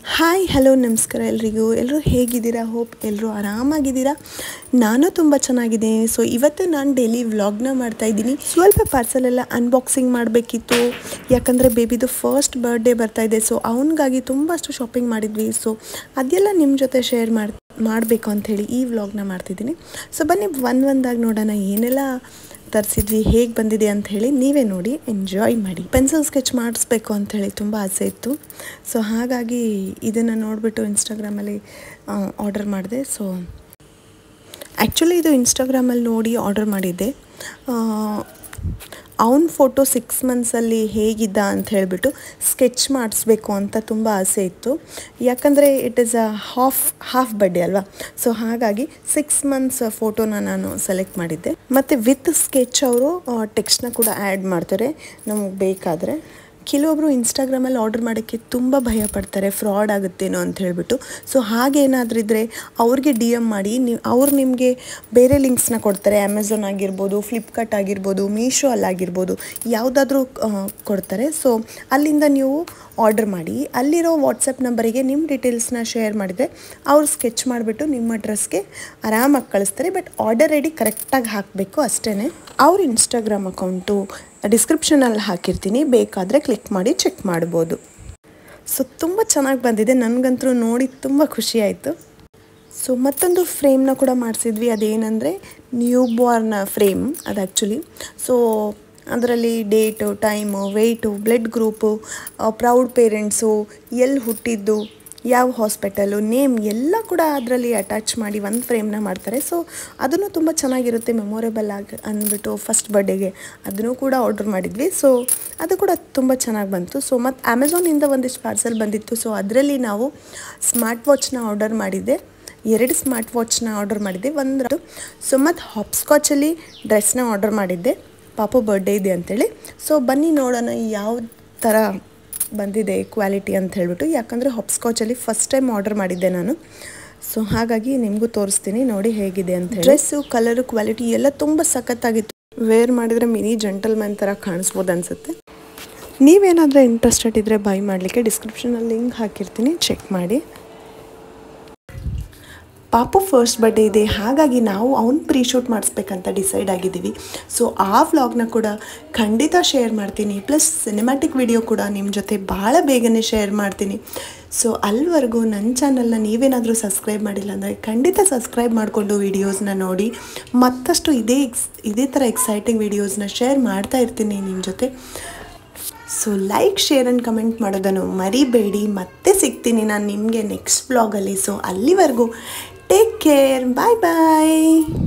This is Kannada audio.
ಹಾಯ್ ಹಲೋ ನಮಸ್ಕಾರ ಎಲ್ರಿಗೂ ಎಲ್ಲರೂ ಹೇಗಿದ್ದೀರಾ ಹೋಪ್ ಎಲ್ಲರೂ ಆರಾಮಾಗಿದ್ದೀರಾ ನಾನು ತುಂಬ ಚೆನ್ನಾಗಿದ್ದೀನಿ ಸೊ ಇವತ್ತು ನಾನು ಡೈಲಿ ವ್ಲಾಗ್ನ ಮಾಡ್ತಾ ಇದ್ದೀನಿ ಸ್ವಲ್ಪ ಪಾರ್ಸಲ್ ಎಲ್ಲ ಅನ್ಬಾಕ್ಸಿಂಗ್ ಮಾಡಬೇಕಿತ್ತು ಯಾಕಂದರೆ ಬೇಬಿದು ಫಸ್ಟ್ ಬರ್ಡೇ ಬರ್ತಾ ಇದೆ ಸೊ ಅವನಿಗಾಗಿ ತುಂಬಷ್ಟು ಶಾಪಿಂಗ್ ಮಾಡಿದ್ವಿ ಸೊ ಅದೆಲ್ಲ ನಿಮ್ಮ ಜೊತೆ ಶೇರ್ ಮಾಡಿ ಮಾಡಬೇಕು ಅಂಥೇಳಿ ಈ ವ್ಲಾಗ್ನ ಮಾಡ್ತಿದ್ದೀನಿ ಸೊ ಬನ್ನಿ ಒಂದು ಒಂದಾಗಿ ನೋಡೋಣ ಏನೆಲ್ಲ ತರಿಸಿದ್ವಿ ಹೇಗೆ ಬಂದಿದೆ ಅಂತ ಹೇಳಿ ನೀವೇ ನೋಡಿ ಎಂಜಾಯ್ ಮಾಡಿ ಪೆನ್ಸಿಲ್ ಸ್ಕೆಚ್ ಮಾಡಿಸ್ಬೇಕು ಅಂಥೇಳಿ ತುಂಬ ಆಸೆ ಇತ್ತು ಸೊ ಹಾಗಾಗಿ ಇದನ್ನು ನೋಡಿಬಿಟ್ಟು ಇನ್ಸ್ಟಾಗ್ರಾಮಲ್ಲಿ ಆರ್ಡರ್ ಮಾಡಿದೆ ಸೊ ಆ್ಯಕ್ಚುಲಿ ಇದು ಇನ್ಸ್ಟಾಗ್ರಾಮಲ್ಲಿ ನೋಡಿ ಆರ್ಡರ್ ಮಾಡಿದ್ದೆ ಅವನ ಫೋಟೋ ಸಿಕ್ಸ್ ಮಂತ್ಸಲ್ಲಿ ಹೇಗಿದ್ದ ಅಂತ ಹೇಳಿಬಿಟ್ಟು ಸ್ಕೆಚ್ ಮಾಡಿಸ್ಬೇಕು ಅಂತ ತುಂಬ ಆಸೆ ಇತ್ತು ಯಾಕಂದರೆ it is a half half birthday ಅಲ್ವಾ ಸೊ ಹಾಗಾಗಿ ಸಿಕ್ಸ್ ಮಂತ್ಸ್ ಫೋಟೋನ ನಾನು ಸೆಲೆಕ್ಟ್ ಮಾಡಿದ್ದೆ ಮತ್ತು ವಿತ್ ಸ್ಕೆಚ್ ಅವರು ಟೆಕ್ಸ್ಟ್ನ ಕೂಡ ಆ್ಯಡ್ ಮಾಡ್ತಾರೆ ನಮಗೆ ಬೇಕಾದರೆ ಕೆಲವೊಬ್ಬರು ಇನ್ಸ್ಟಾಗ್ರಾಮಲ್ಲಿ ಆರ್ಡರ್ ಮಾಡೋಕ್ಕೆ ತುಂಬ ಭಯ ಪಡ್ತಾರೆ ಫ್ರಾಡ್ ಆಗುತ್ತೇನೋ ಅಂತ ಹೇಳಿಬಿಟ್ಟು ಸೊ ಹಾಗೇನಾದರೂ ಇದ್ದರೆ ಅವ್ರಿಗೆ ಡಿ ಎಮ್ ಮಾಡಿ ನೀವು ಅವ್ರು ನಿಮಗೆ ಬೇರೆ ಲಿಂಕ್ಸ್ನ ಕೊಡ್ತಾರೆ ಅಮೆಝಾನ್ ಆಗಿರ್ಬೋದು ಫ್ಲಿಪ್ಕಾರ್ಟ್ ಆಗಿರ್ಬೋದು ಮೀಶೋ ಅಲ್ಲಾಗಿರ್ಬೋದು ಯಾವುದಾದ್ರೂ ಕೊಡ್ತಾರೆ ಸೊ ಅಲ್ಲಿಂದ ನೀವು ಆರ್ಡರ್ ಮಾಡಿ ಅಲ್ಲಿರೋ ವಾಟ್ಸಪ್ ನಂಬರಿಗೆ ನಿಮ್ಮ ಡೀಟೇಲ್ಸ್ನ ಶೇರ್ ಮಾಡಿದರೆ ಅವ್ರು ಸ್ಕೆಚ್ ಮಾಡಿಬಿಟ್ಟು ನಿಮ್ಮ ಅಡ್ರೆಸ್ಗೆ ಆರಾಮಾಗಿ ಕಳಿಸ್ತಾರೆ ಬಟ್ ಆರ್ಡರ್ ರೆಡಿ ಕರೆಕ್ಟಾಗಿ ಹಾಕಬೇಕು ಅಷ್ಟೇ ಅವ್ರ ಇನ್ಸ್ಟಾಗ್ರಾಮ್ ಅಕೌಂಟು ಡಿಸ್ಕ್ರಿಪ್ಷನಲ್ಲಿ ಹಾಕಿರ್ತೀನಿ ಬೇಕಾದರೆ ಕ್ಲಿಕ್ ಮಾಡಿ ಚೆಕ್ ಮಾಡ್ಬೋದು ಸೊ ತುಂಬ ಚೆನ್ನಾಗಿ ಬಂದಿದೆ ನನಗಂತೂ ನೋಡಿ ತುಂಬ ಖುಷಿ ಆಯಿತು ಸೊ ಮತ್ತೊಂದು ಫ್ರೇಮ್ನ ಕೂಡ ಮಾಡಿಸಿದ್ವಿ ಅದೇನೆಂದರೆ ನ್ಯೂ ಬಾರ್ನ್ ಫ್ರೇಮ್ ಅದು ಆ್ಯಕ್ಚುಲಿ ಸೊ ಅದರಲ್ಲಿ date time weight blood group proud parents ಎಲ್ಲಿ ಹುಟ್ಟಿದ್ದು ಯಾವ ಹಾಸ್ಪಿಟಲು ನೇಮ್ ಎಲ್ಲ ಕೂಡ ಅದರಲ್ಲಿ ಅಟ್ಯಾಚ್ ಮಾಡಿ ಒಂದು ಫ್ರೇಮ್ನ ಮಾಡ್ತಾರೆ ಸೊ ಅದನ್ನು ತುಂಬ ಚೆನ್ನಾಗಿರುತ್ತೆ ಮೆಮೊರೇಬಲ್ ಆಗಿ ಅಂದ್ಬಿಟ್ಟು ಫಸ್ಟ್ ಬರ್ಡೇಗೆ ಅದನ್ನು ಕೂಡ ಆರ್ಡ್ರ್ ಮಾಡಿದ್ವಿ ಸೊ ಅದು ಕೂಡ ತುಂಬ ಚೆನ್ನಾಗಿ ಬಂತು ಸೊ ಮತ್ತು ಅಮೆಝಾನಿಂದ ಒಂದಿಷ್ಟು ಪಾರ್ಸಲ್ ಬಂದಿತ್ತು ಸೊ ಅದರಲ್ಲಿ ನಾವು ಸ್ಮಾರ್ಟ್ ವಾಚ್ನ ಆರ್ಡರ್ ಮಾಡಿದ್ದೆ ಎರಡು ಸ್ಮಾರ್ಟ್ ವಾಚ್ನ ಆರ್ಡರ್ ಮಾಡಿದ್ದೆ ಒಂದು ಸೊ ಮತ್ತು ಹಾಪ್ಸ್ಕಾಚಲ್ಲಿ ಡ್ರೆಸ್ನ ಆರ್ಡರ್ ಮಾಡಿದ್ದೆ ಪಾಪು ಬರ್ಡೇ ಇದೆ ಅಂಥೇಳಿ ಸೊ ಬನ್ನಿ ನೋಡೋಣ ಯಾವ ಥರ ಬಂದಿದೆ ಕ್ವಾಲಿಟಿ ಅಂತ ಹೇಳ್ಬಿಟ್ಟು ಯಾಕಂದರೆ ಹಾಪ್ಸ್ಕಾಚಲ್ಲಿ ಫಸ್ಟ್ ಟೈಮ್ ಆರ್ಡರ್ ಮಾಡಿದ್ದೆ ನಾನು ಸೊ ಹಾಗಾಗಿ ನಿಮಗೂ ತೋರಿಸ್ತೀನಿ ನೋಡಿ ಹೇಗಿದೆ ಅಂತ ಹೇಳಿ ಡ್ರೆಸ್ಸು ಕಲರು ಕ್ವಾಲಿಟಿ ಎಲ್ಲ ತುಂಬ ಸಖತ್ತಾಗಿತ್ತು ವೇರ್ ಮಾಡಿದರೆ ಮಿನಿ ಜಂಟಲ್ಮ್ಯಾನ್ ಥರ ಕಾಣಿಸ್ಬೋದು ಅನಿಸುತ್ತೆ ನೀವೇನಾದರೂ ಇಂಟ್ರೆಸ್ಟೆಡ್ ಇದ್ದರೆ ಬೈ ಮಾಡಲಿಕ್ಕೆ ಡಿಸ್ಕ್ರಿಪ್ಷನಲ್ಲಿ ಲಿಂಕ್ ಹಾಕಿರ್ತೀನಿ ಚೆಕ್ ಮಾಡಿ ಪಾಪು ಫಸ್ಟ್ ಬರ್ಡೇ ಇದೆ ಹಾಗಾಗಿ ನಾವು ಅವ್ನು ಪ್ರೀ ಶೂಟ್ ಮಾಡಿಸ್ಬೇಕಂತ ಡಿಸೈಡ್ ಆಗಿದ್ದೀವಿ ಸೊ ಆ ವ್ಲಾಗ್ನ ಕೂಡ ಖಂಡಿತ ಶೇರ್ ಮಾಡ್ತೀನಿ ಪ್ಲಸ್ ಸಿನಿಮ್ಯಾಟಿಕ್ ವಿಡಿಯೋ ಕೂಡ ನಿಮ್ಮ ಜೊತೆ ಭಾಳ ಬೇಗನೆ ಶೇರ್ ಮಾಡ್ತೀನಿ ಸೊ ಅಲ್ಲಿವರೆಗೂ ನನ್ನ ಚಾನಲ್ನ ನೀವೇನಾದರೂ ಸಬ್ಸ್ಕ್ರೈಬ್ ಮಾಡಿಲ್ಲ ಅಂದರೆ ಖಂಡಿತ ಸಬ್ಸ್ಕ್ರೈಬ್ ಮಾಡಿಕೊಂಡು ವೀಡಿಯೋಸ್ನ ನೋಡಿ ಮತ್ತಷ್ಟು ಇದೇ ಎಕ್ಸ್ ಇದೇ ಥರ ಎಕ್ಸೈಟಿಂಗ್ ವೀಡಿಯೋಸ್ನ ಶೇರ್ ಮಾಡ್ತಾ ಇರ್ತೀನಿ ನಿಮ್ಮ ಜೊತೆ so like share and comment ಮಾಡೋದನ್ನು ಮರಿಬೇಡಿ ಮತ್ತೆ ಸಿಗ್ತೀನಿ ನಾನು ನಿಮಗೆ ನೆಕ್ಸ್ಟ್ ಬ್ಲಾಗಲ್ಲಿ ಸೊ ಅಲ್ಲಿವರೆಗೂ ಟೇಕ್ ಕೇರ್ ಬಾಯ್ ಬಾಯ್